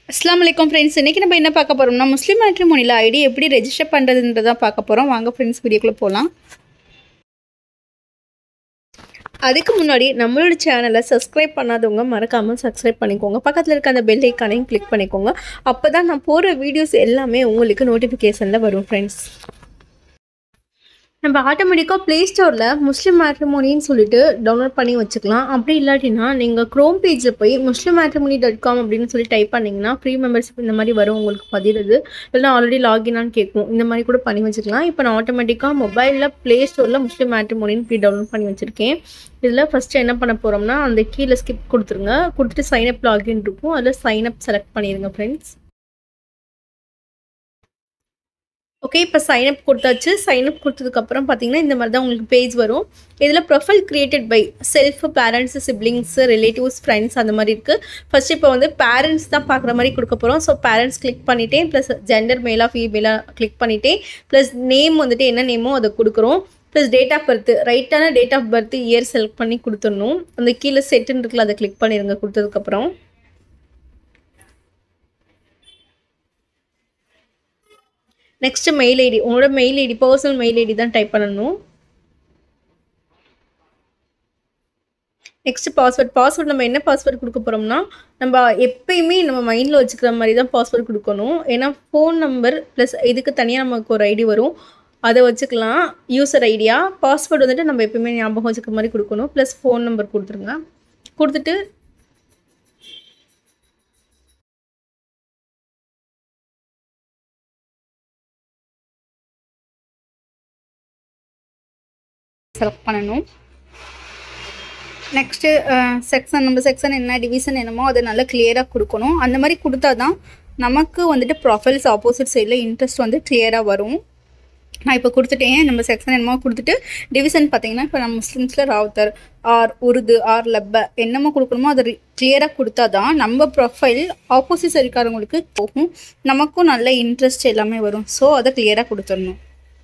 அஸ்லாம் வலைக்கம் ஃப்ரெண்ட்ஸ் இன்றைக்கி நம்ம என்ன பார்க்க போகிறோம்னா முஸ்லீம் மேட்ரிமோனியில் ஐடி எப்படி ரெஜிஸ்டர் பண்ணுறதுன்றதை பார்க்க போகிறோம் வாங்க ஃப்ரெண்ட்ஸ் வீடியோக்குள்ளே போகலாம் அதுக்கு முன்னாடி நம்மளோட சேனலை சப்ஸ்கிரைப் பண்ணாதவங்க மறக்காமல் சப்ஸ்கிரைப் பண்ணிக்கோங்க பக்கத்தில் இருக்க அந்த பெல் ஐக்கானையும் கிளிக் பண்ணிக்கோங்க அப்போ தான் நான் போகிற வீடியோஸ் எல்லாமே உங்களுக்கு நோட்டிஃபிகேஷனில் வரும் ஃப்ரெண்ட்ஸ் நம்ம ஆட்டோமேட்டிக்காக ப்ளே ஸ்டோரில் முஸ்லீம் மேட்ரிமோனின்னு சொல்லிட்டு டவுன்லோட் பண்ணி வச்சுக்கலாம் அப்படி இல்லாட்டினா நீங்கள் க்ரோம் பேஜில் போய் முஸ்லீம் மேட்ரிமோனி டாட் காம் அப்படின்னு சொல்லி டைப் பண்ணிங்கன்னா ஃப்ரீ மெம்பர்ஷிப் இந்த மாதிரி வரும் உங்களுக்கு பதிடுது இல்லைனா ஆல்ரெடி லாகினான்னு கேட்கும் இந்த மாதிரி கூட பண்ணி வச்சுக்கலாம் இப்போ நான் ஆட்டோமேட்டிக்காக மொபைலில் ப்ளே ஸ்டோரில் முஸ்லீம் மேட்ரிமோனின்னு ப்ரீ டவுன்லோட் பண்ணி வச்சுருக்கேன் இதில் ஃபஸ்ட்டு என்ன பண்ண போகிறோம்னா அந்த கீழே ஸ்கிப் கொடுத்துருங்க கொடுத்துட்டு சைன் அப் லாகின் இருக்கும் அதில் சைன் அப் செலக்ட் பண்ணிடுங்க ஃப்ரெண்ட்ஸ் ஓகே இப்போ சைன் அப் கொடுத்தாச்சு சைன் அப் கொடுத்ததுக்கப்புறம் பார்த்தீங்கன்னா இந்த மாதிரி தான் உங்களுக்கு பேஜ் வரும் இதில் profile created by self parents siblings relatives friends அந்த மாதிரி இருக்குது ஃபஸ்ட் இப்போ வந்து பேரண்ட்ஸ் தான் பார்க்குற மாதிரி கொடுக்க போகிறோம் ஸோ பேரண்ட்ஸ் கிளிக் பண்ணிட்டேன் ப்ளஸ் ஜெண்டர் மேலாக ஃபீமேலாக கிளிக் பண்ணிட்டேன் ப்ளஸ் நேம் வந்துட்டு என்ன நேமோ அதை கொடுக்குறோம் ப்ளஸ் டேட் ஆஃப் பர்த் ரைட்டான date of birth year select பண்ணி கொடுத்துடணும் அந்த கீழே செட்டுன்னு இருக்குல்ல அதை கிளிக் பண்ணிடுங்க கொடுத்ததுக்கப்புறம் நெக்ஸ்ட் மெயில் ஐடி உங்களோட mail ID personal mail ID தான் டைப் பண்ணணும் நெக்ஸ்ட் பாஸ்வேர்ட் பாஸ்வேர்ட் நம்ம என்ன பாஸ்வேர்ட் கொடுக்க போகிறோம்னா நம்ம எப்பயுமே நம்ம மைண்டில் வச்சுக்கிற மாதிரி தான் பாஸ்வேர்ட் கொடுக்கணும் ஏன்னா ஃபோன் நம்பர் ப்ளஸ் இதுக்கு தனியாக நமக்கு ஒரு ஐடி வரும் அதை வச்சுக்கலாம் யூசர் ஐடியா பாஸ்வேர்டு வந்துட்டு நம்ம எப்பயுமே ஞாபகம் வச்சுக்கிற மாதிரி கொடுக்கணும் ப்ளஸ் ஃபோன் நம்பர் கொடுத்துருங்க கொடுத்துட்டு செலக்ட் பண்ணணும் நெக்ஸ்ட்டு செக்ஷன் நம்ம செக்ஷன் என்ன டிவிஷன் என்னமோ அதை நல்லா கிளியராக கொடுக்கணும் அந்த மாதிரி கொடுத்தா தான் நமக்கு வந்துட்டு ப்ரொஃபைல்ஸ் ஆப்போசிட் சைடில் இன்ட்ரெஸ்ட் வந்து கிளியராக வரும் நான் இப்போ கொடுத்துட்டேன் நம்ம செக்ஷன் என்னமோ கொடுத்துட்டு டிவிஷன் பார்த்தீங்கன்னா இப்போ நம்ம முஸ்லீம்ஸில் ராவுத்தர் ஆர் உருது ஆர் லப்ப என்னமோ கொடுக்கணுமோ அதை கிளியராக கொடுத்தா தான் நம்ம ப்ரொஃபைல் ஆப்போசிட் இருக்காரவங்களுக்கு போகும் நமக்கும் நல்ல இன்ட்ரெஸ்ட் எல்லாமே வரும் ஸோ அதை கிளியராக கொடுத்துடணும்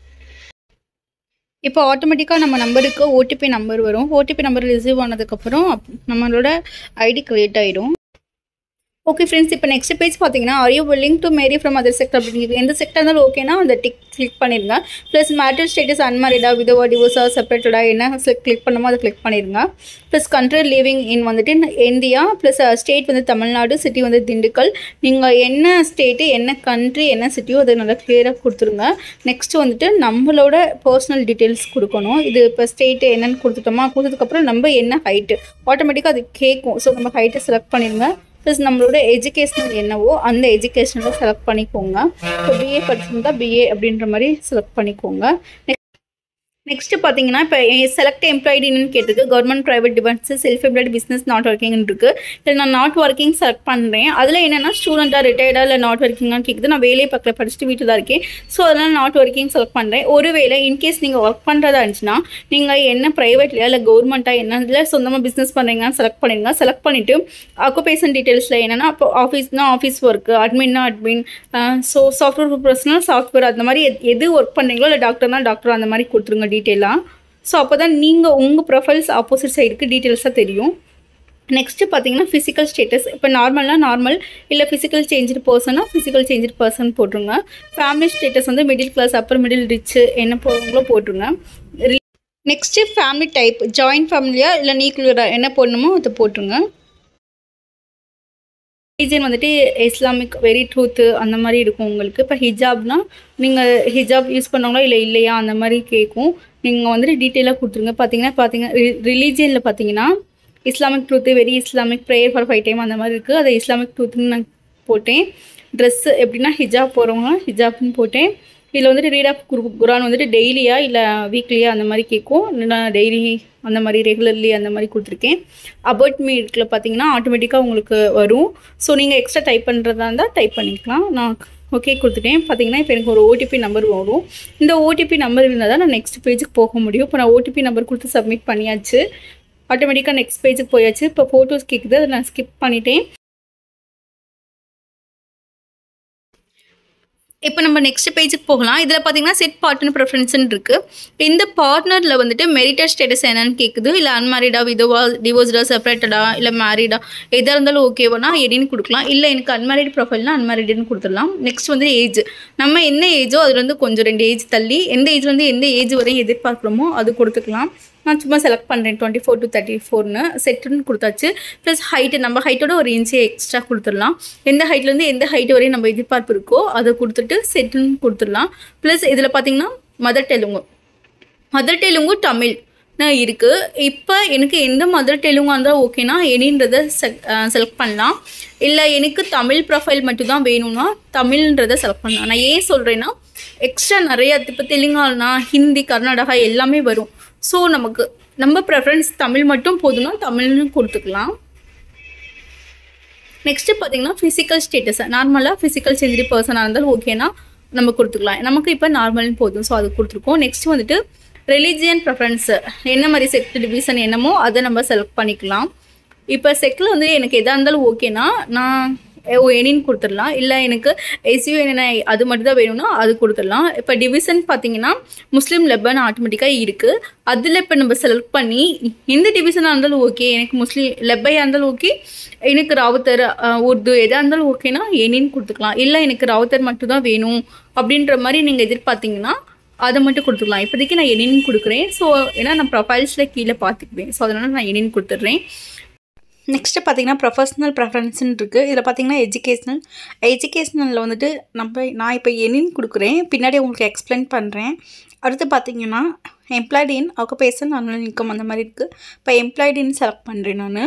இப்போ ஆட்டோமேட்டிக்காக நம்ம நம்பருக்கு ஓடிபி நம்பர் வரும் ஓடிபி நம்பர் ரிசீவ் ஆனதுக்கப்புறம் நம்மளோட ஐடி க்ரியேட் ஆகிடும் ஓகே ஃப்ரெண்ட்ஸ் இப்போ நெக்ஸ்ட் பேஜ் பார்த்தீங்கன்னா are you willing to marry from other sector அப்படிங்கிறது எந்த செக்டர் இருந்தாலும் ஓகேனா அந்த டிக் கிளிக் பண்ணிடுங்க ப்ளஸ் மேட்டர் ஸ்டேட்டஸ் அன்மேரிடா விதவா டிவோர்ஸா செப்பரேட்டடா என்ன கிளிக் பண்ணமோ அதை கிளிக் பண்ணிடுங்க ப்ளஸ் கண்ட்ரி லிவிங் இன் வந்துட்டு இந்தியா ப்ளஸ் ஸ்டேட் வந்து தமிழ்நாடு சிட்டி வந்து திண்டுக்கல் நீங்கள் என்ன ஸ்டேட்டு என்ன கண்ட்ரி என்ன சிட்டியோ அதை நல்லா கிளியராக கொடுத்துருங்க நெக்ஸ்ட் வந்துட்டு நம்மளோட பர்சனல் டீட்டெயில்ஸ் கொடுக்கணும் இது இப்போ ஸ்டேட்டு என்னென்னு கொடுத்துட்டோமா கொடுத்ததுக்கப்புறம் நம்ம என்ன ஹைட்டு ஆட்டோமேட்டிக்காக அது கேட்கும் ஸோ நம்ம ஹைட்டை செலக்ட் பண்ணிடுங்க ப்ளஸ் நம்மளோட எஜுகேஷனல் என்னவோ அந்த எஜுகேஷனில் செலக்ட் பண்ணிக்கோங்க இப்போ பிஏ படிச்சிருந்தா பிஏ அப்படின்ற மாதிரி செலக்ட் பண்ணிக்கோங்க நெக்ஸ்ட் பார்த்தீங்கன்னா இப்போ செலக்ட் எம்ப்ளாய்டின்னு கேட்டிருக்கு government private defence self employed business not ஒர்க்கிங்னு இருக்குது இல்லை நான் நாட் ஒர்க்கிங் செலக்ட் பண்ணுறேன் அதில் என்னென்னா ஸ்டூடெண்ட்டாக ரிட்டையர்டாக இல்லை நாட் ஒர்க்கிங்கான்னு கேட்குது நான் வேலையை பக்கத்தில் படிச்சுட்டு வீட்டில் தான் இருக்கேன் ஸோ அதனால் நாட் ஒர்க்கிங் செலக்ட் பண்ணுறேன் ஒருவேளை இன்கேஸ் நீங்கள் ஒர்க் பண்ணுறதா இருந்துச்சுன்னா நீங்கள் என்ன ப்ரைவேட்லையா இல்லை கவர்மெண்ட்டாக என்ன இல்லை சொந்தமாக பிஸ்னஸ் பண்ணுறீங்கன்னு செலக்ட் பண்ணிடுங்க செலக்ட் பண்ணிவிட்டு ஆக்குபேஷன் டீட்டெயில்ஸில் என்னென்னா இப்போ ஆஃபீஸ்னா ஆஃபீஸ் ஒர்க்கு அட்மின்னா admin so software personal software அந்த மாதிரி எது ஒர்க் பண்ணுறீங்களோ இல்லை டாக்டர்னா டாக்டர் அந்த மாதிரி கொடுத்துருங்க டீட்டெயிலாக ஸோ அப்போ தான் நீங்கள் உங்கள் ப்ரொஃபைல்ஸ் ஆப்போசிட் சைடுக்கு டீட்டெயில்ஸாக தெரியும் நெக்ஸ்ட்டு பார்த்தீங்கன்னா ஃபிசிக்கல் ஸ்டேட்டஸ் இப்போ நார்மல்னா நார்மல் இல்லை ஃபிசிக்கல் சேஞ்சு பர்சனாக ஃபிசிக்கல் சேஞ்சு பர்சன் போட்டுருங்க ஃபேமிலி ஸ்டேட்டஸ் வந்து middle class upper middle rich என்ன போடுறவங்களோ போட்டுருங்க நெக்ஸ்ட்டு ஃபேமிலி டைப் ஜாயின்ட் ஃபேமிலியாக இல்லை நியூக்ளியராக என்ன போடணுமோ அதை போட்டுருங்க ரிலீஜன் வந்துட்டு இஸ்லாமிக் வெரி ட்ரூத்து அந்த மாதிரி இருக்கும் உங்களுக்கு இப்போ ஹிஜாப்னா நீங்கள் ஹிஜாப் யூஸ் பண்ணவங்களா இல்லை இல்லையா அந்த மாதிரி கேட்கும் நீங்கள் வந்துட்டு டீட்டெயிலாக கொடுத்துருங்க பார்த்தீங்கன்னா பார்த்தீங்கன்னா ரிலீஜியனில் பார்த்தீங்கன்னா Islamic truth very Islamic prayer for five time அந்த மாதிரி இருக்குது அதை இஸ்லாமிக் ட்ரூத்துன்னு நான் போட்டேன் ட்ரெஸ்ஸு எப்படின்னா ஹிஜாப் போகிறவங்க ஹிஜாப்னு போட்டேன் இதில் வந்துட்டு ரீட் ஆஃப் குரு குரான் வந்துட்டு டெய்லியா இல்லை வீக்லியா அந்த மாதிரி கேட்கும் நான் டெய்லி அந்த மாதிரி ரெகுலர்லி அந்த மாதிரி கொடுத்துருக்கேன் அபவுட் மீ இருக்குல்ல பார்த்தீங்கன்னா ஆட்டோமேட்டிக்காக உங்களுக்கு வரும் ஸோ நீங்கள் எக்ஸ்ட்ரா டைப் பண்ணுறதா இருந்தால் டைப் பண்ணிக்கலாம் நான் ஓகே கொடுத்துட்டேன் பார்த்தீங்கன்னா இப்போ எனக்கு ஒரு ஓடிபி நம்பர் வரும் இந்த ஓடிபி நம்பர் இருந்தால் தான் நான் நெக்ஸ்ட் பேஜுக்கு போக முடியும் இப்போ நான் ஓடிபி நம்பர் கொடுத்து சப்மிட் பண்ணியாச்சு ஆட்டோமேட்டிக்காக நெக்ஸ்ட் பேஜுக்கு போயாச்சு இப்போ ஃபோட்டோஸ் கேட்குது அதை நான் ஸ்கிப் பண்ணிட்டேன் இப்போ நம்ம நெக்ஸ்ட் பேஜுக்கு போகலாம் இதில் பார்த்தீங்கன்னா செட் பார்ட்னர் ப்ரெஃபரன்ஸ்னு இருக்குது இந்த பார்ட்னரில் வந்துட்டு மெரிட்டல் ஸ்டேட்டஸ் என்னன்னு கேட்குது இல்லை அன்மேரிடா விதோவா டிவோர்ஸ்டா செப்பரேட்டடா இல்லை மேரிடா எதாக இருந்தாலும் ஓகேவானா எடின்னு கொடுக்கலாம் இல்லை எனக்கு அன்மேரிட் ப்ரொஃபைல்னா அன்மேரிடுன்னு கொடுத்துடலாம் நெக்ஸ்ட் வந்து ஏஜ் நம்ம என்ன ஏஜோ அதுலேருந்து கொஞ்சம் ரெண்டு ஏஜ் தள்ளி எந்த ஏஜ்லேருந்து எந்த ஏஜ் வரையும் எதிர்பார்க்குறோமோ அது கொடுத்துக்கலாம் நான் சும்மா செலக்ட் பண்ணுறேன் டுவெண்ட்டி ஃபோர் டு தேர்ட்டி ஃபோர்னு செட்டுன்னு கொடுத்தாச்சு ப்ளஸ் ஹைட்டு நம்ம ஹைட்டோட ஒரு இன்ச்சு எக்ஸ்ட்ரா கொடுத்துடலாம் எந்த ஹைட்லேருந்து எந்த ஹைட் வரையும் நம்ம எதிர்பார்ப்பு இருக்கோ அதை கொடுத்துட்டு செட்டுன்னு கொடுத்துடலாம் ப்ளஸ் இதில் பார்த்தீங்கன்னா மதர் தெலுங்கு மதர் தெலுங்கு தமிழ் இருக்குது இப்போ எனக்கு எந்த மதர் தெலுங்காக இருந்தால் ஓகேனா எனின்றதை செலக்ட் பண்ணலாம் இல்லை எனக்கு தமிழ் ப்ரொஃபைல் மட்டும்தான் வேணும்னா தமிழ்ன்றதை செலக்ட் பண்ணலாம் நான் ஏன் சொல்கிறேன்னா எக்ஸ்ட்ரா நிறையா இப்போ தெலுங்கானா ஹிந்தி கர்நாடகா எல்லாமே வரும் ஸோ நமக்கு நம்ம ப்ரெஃபரன்ஸ் தமிழ் மட்டும் போதும்னா தமிழ்னு கொடுத்துக்கலாம் நெக்ஸ்ட்டு பார்த்தீங்கன்னா ஃபிசிக்கல் ஸ்டேட்டஸ் நார்மலாக ஃபிசிக்கல் செஞ்சுரி பர்சனாக இருந்தாலும் ஓகேனா நம்ம கொடுத்துக்கலாம் நமக்கு இப்போ நார்மல்னு போதும் ஸோ அது கொடுத்துருக்கோம் நெக்ஸ்ட் வந்துட்டு ரிலீஜியன் ப்ரெஃபரன்ஸு என்ன மாதிரி செக்ட் டிவிஷன் என்னமோ அதை நம்ம செலக்ட் பண்ணிக்கலாம் இப்போ செக்கில் வந்து எனக்கு எதாக இருந்தாலும் ஓகேனா நான் ஓ எனின்னு கொடுத்துடலாம் இல்லை எனக்கு எஸ்யூ என்ன அது மட்டும் தான் வேணும்னா அது கொடுத்துடலாம் இப்போ டிவிஷன் பார்த்தீங்கன்னா முஸ்லீம் லெபன் ஆட்டோமேட்டிக்காக இருக்குது அதில் இப்போ நம்ம செலக்ட் பண்ணி எந்த டிவிஷனாக இருந்தாலும் ஓகே எனக்கு முஸ்லீம் லெப்பையாக இருந்தாலும் ஓகே எனக்கு ராவுத்தர் உருது எதாக இருந்தாலும் ஓகேனா எனின்னு கொடுத்துக்கலாம் இல்லை எனக்கு ராவுத்தர் மட்டும் தான் வேணும் அப்படின்ற மாதிரி நீங்கள் எதிர்பார்த்தீங்கன்னா அதை மட்டும் கொடுத்துக்கலாம் இப்போதைக்கு நான் எனின்னு கொடுக்குறேன் ஸோ ஏன்னா நான் ப்ரொஃபைல்ஸில் கீழே பார்த்துக்குவேன் ஸோ அதனால் நான் எனின்னு கொடுத்துட்றேன் நெக்ஸ்ட்டு பார்த்தீங்கன்னா ப்ரொஃபஷ்னல் ப்ரெஃபரன்ஸ்னு இருக்குது இதில் பார்த்தீங்கன்னா எஜுகேஷ்னல் எஜுகேஷ்னலில் வந்துட்டு நம்ம நான் இப்போ எனின்னு கொடுக்குறேன் பின்னாடி உங்களுக்கு எக்ஸ்பிளைன் பண்ணுறேன் அடுத்து பார்த்தீங்கன்னா employed in occupation annual income அந்த மாதிரி இருக்குது இப்போ எம்ப்ளாய்டு இன் செலக்ட் பண்ணுறேன் நான்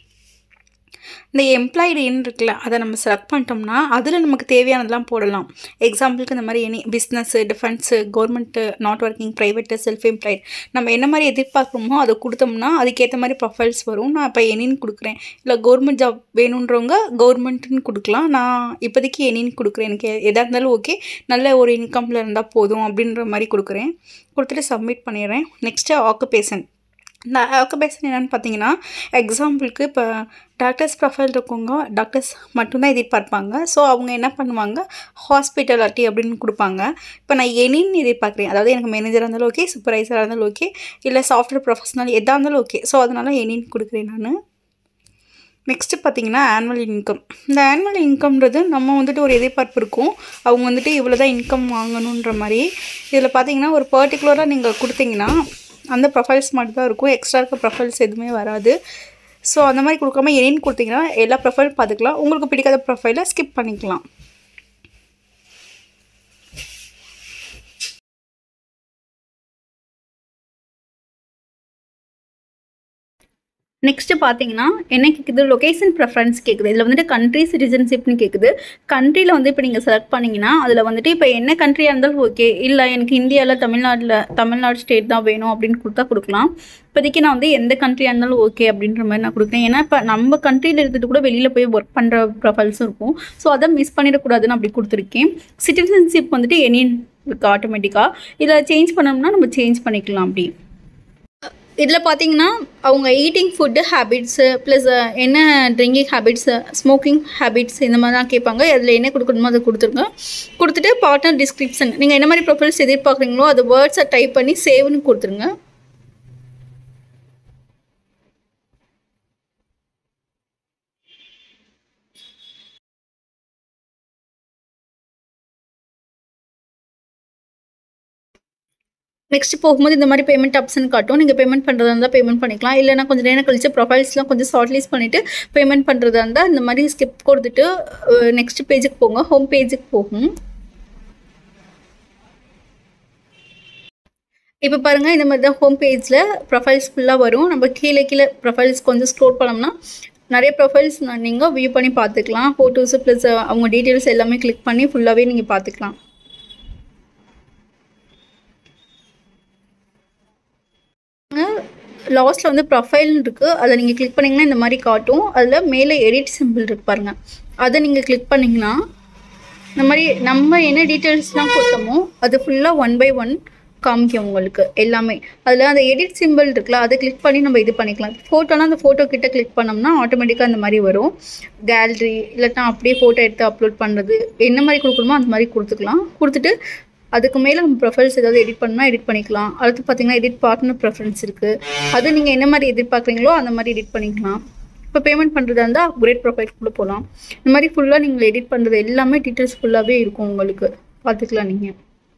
இந்த எம்ப்ளாய்டு இன் இருக்குல்ல அதை நம்ம செலக்ட் பண்ணிட்டோம்னா அதில் நமக்கு தேவையானதெல்லாம் போடலாம் எக்ஸாம்பிளுக்கு இந்த மாதிரி any business defence government not working private self employed நம்ம என்ன மாதிரி எதிர்பார்க்குறோமோ அதை கொடுத்தோம்னா அதுக்கேற்ற மாதிரி ப்ரொஃபைல்ஸ் வரும் நான் இப்போ எனின்னு கொடுக்குறேன் இல்லை கவர்மெண்ட் ஜாப் வேணுன்றவங்க கவர்மெண்ட்டுன்னு கொடுக்கலாம் நான் இப்போதைக்கு எனின்னு கொடுக்குறேன் எனக்கு எதாக இருந்தாலும் ஓகே நல்ல ஒரு இன்கமில் இருந்தால் போதும் அப்படின்ற மாதிரி கொடுக்குறேன் கொடுத்துட்டு சப்மிட் பண்ணிடுறேன் நெக்ஸ்ட்டு ஆக்குபேஷன் இந்த ஆக்குபேஷன் என்னென்னு பார்த்தீங்கன்னா எக்ஸாம்பிளுக்கு இப்போ டாக்டர்ஸ் ப்ரொஃபைல் இருக்கவங்க டாக்டர்ஸ் மட்டும்தான் எதிர்பார்ப்பாங்க ஸோ அவங்க என்ன பண்ணுவாங்க ஹாஸ்பிட்டாலிட்டி அப்படின்னு கொடுப்பாங்க இப்போ நான் எனின்னு எதிர்பார்க்குறேன் அதாவது எனக்கு மேனேஜராக இருந்தாலும் ஓகே சூப்பர்வைசராக இருந்தாலும் ஓகே இல்லை சாஃப்ட்வேர் ப்ரொஃபஷனல் எதாக இருந்தாலும் ஓகே ஸோ அதனால் எனின்னு கொடுக்குறேன் நான் நெக்ஸ்ட்டு பார்த்தீங்கன்னா ஆனுவல் இன்கம் இந்த ஆனுவல் இன்கம்ன்றது நம்ம வந்துட்டு ஒரு எதிர்பார்ப்பு இருக்கும் அவங்க வந்துட்டு இவ்வளோ தான் இன்கம் வாங்கணுன்ற மாதிரி இதில் பார்த்தீங்கன்னா ஒரு பர்டிகுலராக நீங்கள் கொடுத்தீங்கன்னா அந்த ப்ரொஃபைல்ஸ் மட்டும் தான் இருக்கும் எக்ஸ்ட்ரா இருக்க ப்ரொஃபைல்ஸ் எதுவுமே வராது ஸோ அந்த மாதிரி கொடுக்காம என்னன்னு கொடுத்தீங்கன்னா எல்லா ப்ரொஃபைல் பார்த்துக்கலாம் உங்களுக்கு பிடிக்காத ப்ரொஃபைலை ஸ்கிப் பண்ணிக்கலாம் நெக்ஸ்ட்டு பார்த்தீங்கன்னா என்ன கேட்குது லொகேஷன் ப்ரெஃபரன்ஸ் கேட்குது இதில் வந்துட்டு கண்ட்ரி சிட்டிசன்ஷிப்னு கேட்குது கண்ட்ரியில் வந்து இப்போ நீங்கள் செலக்ட் பண்ணிங்கன்னா அதில் வந்துட்டு இப்போ என்ன கண்ட்ரியாக இருந்தாலும் ஓகே இல்லை எனக்கு இந்தியாவில் தமிழ்நாட்டில் தமிழ்நாடு ஸ்டேட் தான் வேணும் அப்படின்னு கொடுத்தா கொடுக்கலாம் இப்போதைக்கு நான் வந்து எந்த கண்ட்ரியாக இருந்தாலும் ஓகே அப்படின்ற மாதிரி நான் கொடுக்குறேன் ஏன்னா இப்போ நம்ம கண்ட்ரியில் இருந்துட்டு கூட வெளியில் போய் ஒர்க் பண்ணுற ப்ரொஃபைல்ஸும் இருக்கும் ஸோ அதை மிஸ் பண்ணிடக்கூடாதுன்னு அப்படி கொடுத்துருக்கேன் சிட்டிசன்ஷிப் வந்துட்டு எனி இருக்குது ஆட்டோமேட்டிக்காக இதில் சேஞ்ச் பண்ணோம்னா நம்ம சேஞ்ச் பண்ணிக்கலாம் அப்படி இதில் பார்த்தீங்கன்னா அவங்க ஈட்டிங் ஃபுட்டு ஹேபிட்ஸு ப்ளஸ் என்ன ட்ரிங்கிங் ஹேபிட்ஸு ஸ்மோக்கிங் ஹேபிட்ஸ் இந்த மாதிரிலாம் கேட்பாங்க அதில் என்ன கொடுக்கணுமோ அதை கொடுத்துருங்க கொடுத்துட்டு பார்ட்னர் டிஸ்கிரிப்ஷன் நீங்கள் என்ன மாதிரி ப்ரொஃபைல்ஸ் எதிர்பார்க்குறீங்களோ அது வேர்ட்ஸை டைப் பண்ணி சேவ்னு கொடுத்துருங்க நெக்ஸ்ட் போகும்போது இந்த மாதிரி பேமெண்ட் ஆப்ஷன் காட்டும் நீங்கள் பேமெண்ட் பண்ணுறதா இருந்தால் பேமெண்ட் பண்ணிக்கலாம் இல்லைனா கொஞ்சம் நேரம் கழிச்சு ப்ரொஃபைல்ஸ்லாம் கொஞ்சம் ஷார்ட்லிஸ்ட் பண்ணிவிட்டு பேமெண்ட் பண்ணுறதா இருந்தால் இந்த மாதிரி ஸ்கிப் கொடுத்துட்டு நெக்ஸ்ட் பேஜுக்கு போங்க ஹோம் பேஜுக்கு போகும் இப்போ பாருங்கள் இந்த மாதிரி தான் ஹோம் பேஜில் ப்ரொஃபைல்ஸ் ஃபுல்லாக வரும் நம்ம கீழே கீழே ப்ரொஃபைல்ஸ் கொஞ்சம் ஸ்க்ரோல் பண்ணோம்னா நிறைய ப்ரொஃபைல்ஸ் நீங்கள் வியூ பண்ணி பார்த்துக்கலாம் ஃபோட்டோஸு ப்ளஸ் அவங்க டீட்டெயில்ஸ் எல்லாமே கிளிக் பண்ணி ஃபுல்லாகவே நீங்கள் பார்த்துக்கலாம் லாஸ்ட்டில் வந்து ப்ரொஃபைல் இருக்குது அதை நீங்கள் கிளிக் பண்ணிங்கன்னா இந்த மாதிரி காட்டும் அதில் மேலே எடிட் சிம்பிள் இருக்கு பாருங்கள் அதை நீங்கள் கிளிக் பண்ணிங்கன்னா இந்த மாதிரி நம்ம என்ன டீட்டெயில்ஸ்லாம் கொடுத்தோமோ அது ஃபுல்லாக ஒன் பை ஒன் காமிக்கும் உங்களுக்கு எல்லாமே அதில் அந்த எடிட் சிம்பிள் இருக்குல்ல அதை கிளிக் பண்ணி நம்ம இது பண்ணிக்கலாம் ஃபோட்டோனா அந்த ஃபோட்டோ கிட்ட கிளிக் பண்ணோம்னா ஆட்டோமேட்டிக்காக அந்த மாதிரி வரும் கேலரி இல்லாட்டா அப்படியே ஃபோட்டோ எடுத்து அப்லோட் பண்ணுறது என்ன மாதிரி கொடுக்கணுமோ அந்த மாதிரி கொடுத்துக்கலாம் கொடுத்துட்டு அதுக்கு மேலே நம்ம ப்ரொஃபைல்ஸ் ஏதாவது எடிட் பண்ணால் எடிட் பண்ணிக்கலாம் அடுத்து பார்த்தீங்கன்னா எடிட் பார்ட்னர் ப்ரெஃபரன்ஸ் இருக்குது அது நீங்கள் என்ன மாதிரி எதிர்பார்க்குறீங்களோ அந்த மாதிரி எடிட் பண்ணிக்கலாம் இப்போ பேமெண்ட் பண்ணுறதா இருந்தால் அப்கிரேட் ப்ரொஃபைல்குள்ளே போகலாம் இந்த மாதிரி ஃபுல்லாக நீங்கள் எடிட் பண்ணுறது எல்லாமே டீட்டெயில்ஸ் ஃபுல்லாகவே இருக்கும் உங்களுக்கு பார்த்துக்கலாம் நீங்கள்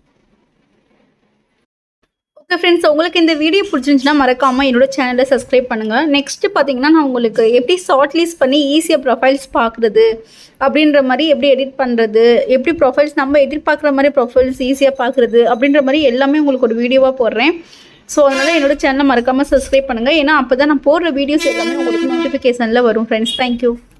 ஓகே ஃப்ரெண்ட்ஸ் உங்களுக்கு இந்த வீடியோ பிடிச்சிருந்துச்சுன்னா மறக்காமல் என்னோட சேனலை சப்ஸ்கிரைப் பண்ணுங்கள் நெக்ஸ்ட்டு பார்த்தீங்கன்னா நான் உங்களுக்கு எப்படி ஷார்ட் லிஸ்ட் பண்ணி ஈஸியாக ப்ரொஃபைல்ஸ் பார்க்குறது அப்படின்ற மாதிரி எப்படி எடிட் பண்ணுறது எப்படி ப்ரொஃபைல்ஸ் நம்ம எதிர்பார்க்குற மாதிரி ப்ரொஃபைல்ஸ் ஈஸியாக பார்க்குறது அப்படின்ற மாதிரி எல்லாமே உங்களுக்கு ஒரு வீடியோவாக போடுறேன் ஸோ அதனால் என்னோட சேனலை மறக்காமல் சப்ஸ்கிரைப் பண்ணுங்கள் ஏன்னா அப்போ தான் நான் போடுற வீடியோஸ் எல்லாமே உங்களுக்கு நோட்டிஃபிகேஷனில் வரும் ஃப்ரெண்ட்ஸ் தேங்க்யூ